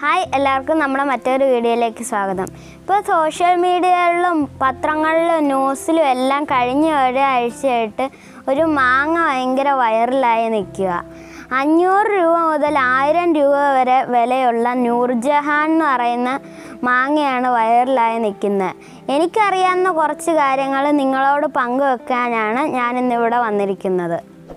hi എല്ലാവർക്കും നമ്മുടെ മറ്റൊരു വീഡിയോയിലേക്ക് സ്വാഗതം ഇപ്പോൾ സോഷ്യൽ മീഡിയകളിലും പത്രങ്ങളിലും ന്യൂസിലും എല്ലാം കഴിഞ്ഞ ഒരാഴ്ചയായിട്ട് ഒരു മാങ്ങ ഭയങ്കര വൈറലായി നിൽക്കുക അഞ്ഞൂറ് രൂപ മുതൽ ആയിരം രൂപ വരെ വിലയുള്ള നൂർജഹാൻ എന്ന് പറയുന്ന മാങ്ങയാണ് വൈറലായി നിൽക്കുന്നത് എനിക്കറിയാവുന്ന കുറച്ച് കാര്യങ്ങൾ നിങ്ങളോട് പങ്കുവെക്കാനാണ് ഞാനിന്നിവിടെ വന്നിരിക്കുന്നത്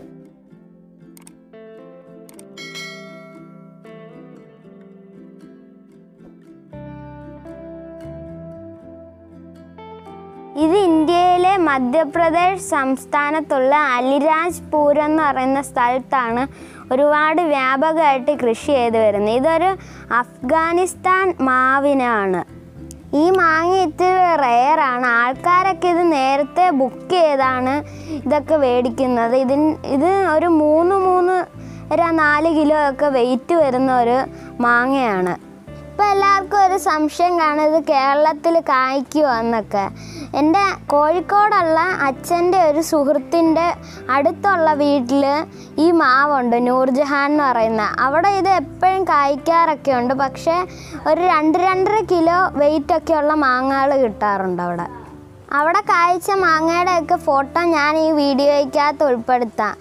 ഇത് ഇന്ത്യയിലെ മധ്യപ്രദേശ് സംസ്ഥാനത്തുള്ള അലിരാജ്പൂർ എന്ന് പറയുന്ന സ്ഥലത്താണ് ഒരുപാട് വ്യാപകമായിട്ട് കൃഷി ചെയ്ത് വരുന്നത് ഇതൊരു അഫ്ഗാനിസ്ഥാൻ മാവിനാണ് ഈ മാങ്ങ ഇത്തിരി റെയറാണ് ആൾക്കാരൊക്കെ ഇത് നേരത്തെ ബുക്ക് ചെയ്താണ് ഇതൊക്കെ മേടിക്കുന്നത് ഇതിന് ഇത് ഒരു മൂന്ന് മൂന്ന് ഒരു നാല് കിലോ ഒക്കെ വെയിറ്റ് വരുന്ന ഒരു മാങ്ങയാണ് ഇപ്പം എല്ലാവർക്കും ഒരു സംശയം കാണും ഇത് കേരളത്തിൽ കായ്ക്കുമോ എന്നൊക്കെ എൻ്റെ കോഴിക്കോടുള്ള അച്ഛൻ്റെ ഒരു സുഹൃത്തിൻ്റെ അടുത്തുള്ള വീട്ടിൽ ഈ മാവുണ്ട് നൂർജഹാൻ എന്ന് പറയുന്ന അവിടെ ഇത് എപ്പോഴും കായ്ക്കാറൊക്കെ ഉണ്ട് പക്ഷേ ഒരു രണ്ട് രണ്ടര കിലോ വെയിറ്റൊക്കെ ഉള്ള മാങ്ങകൾ കിട്ടാറുണ്ട് അവിടെ അവിടെ കായ്ച്ച മാങ്ങയുടെയൊക്കെ ഫോട്ടോ ഞാൻ ഈ വീഡിയോയ്ക്കകത്ത് ഉൾപ്പെടുത്താം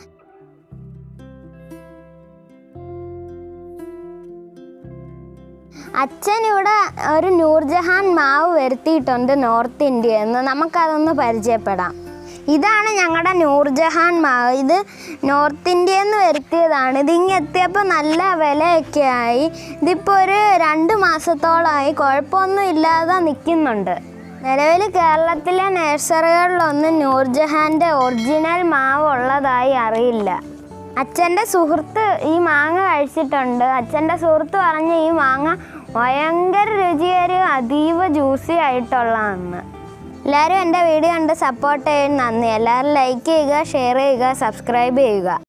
അച്ഛൻ ഇവിടെ ഒരു നൂർജഹാൻ മാവ് വരുത്തിയിട്ടുണ്ട് നോർത്ത് ഇന്ത്യയിൽ നിന്ന് നമുക്കതൊന്ന് പരിചയപ്പെടാം ഇതാണ് ഞങ്ങളുടെ നൂർജഹാൻ മാവ് ഇത് നോർത്ത് ഇന്ത്യയിൽ നിന്ന് വരുത്തിയതാണ് ഇതിങ്ങ് എത്തിയപ്പോൾ നല്ല വിലയൊക്കെ ആയി ഇതിപ്പോൾ ഒരു രണ്ട് മാസത്തോളമായി കുഴപ്പമൊന്നും ഇല്ലാതെ നിൽക്കുന്നുണ്ട് നിലവിൽ കേരളത്തിലെ നഴ്സറികളിലൊന്നും നൂർജഹാൻ്റെ ഒറിജിനൽ മാവ് ഉള്ളതായി അറിയില്ല അച്ഛൻ്റെ സുഹൃത്ത് ഈ മാങ്ങ കഴിച്ചിട്ടുണ്ട് അച്ഛൻ്റെ സുഹൃത്ത് പറഞ്ഞ ഈ മാങ്ങ ഭയങ്കര രുചിയേറിയ അതീവ ജ്യൂസി ആയിട്ടുള്ളതാണ് എല്ലാവരും എൻ്റെ വീഡിയോ കണ്ട് സപ്പോർട്ട് ചെയ്യാൻ നന്ദി എല്ലാവരും ലൈക്ക് ചെയ്യുക ഷെയർ ചെയ്യുക സബ്സ്ക്രൈബ് ചെയ്യുക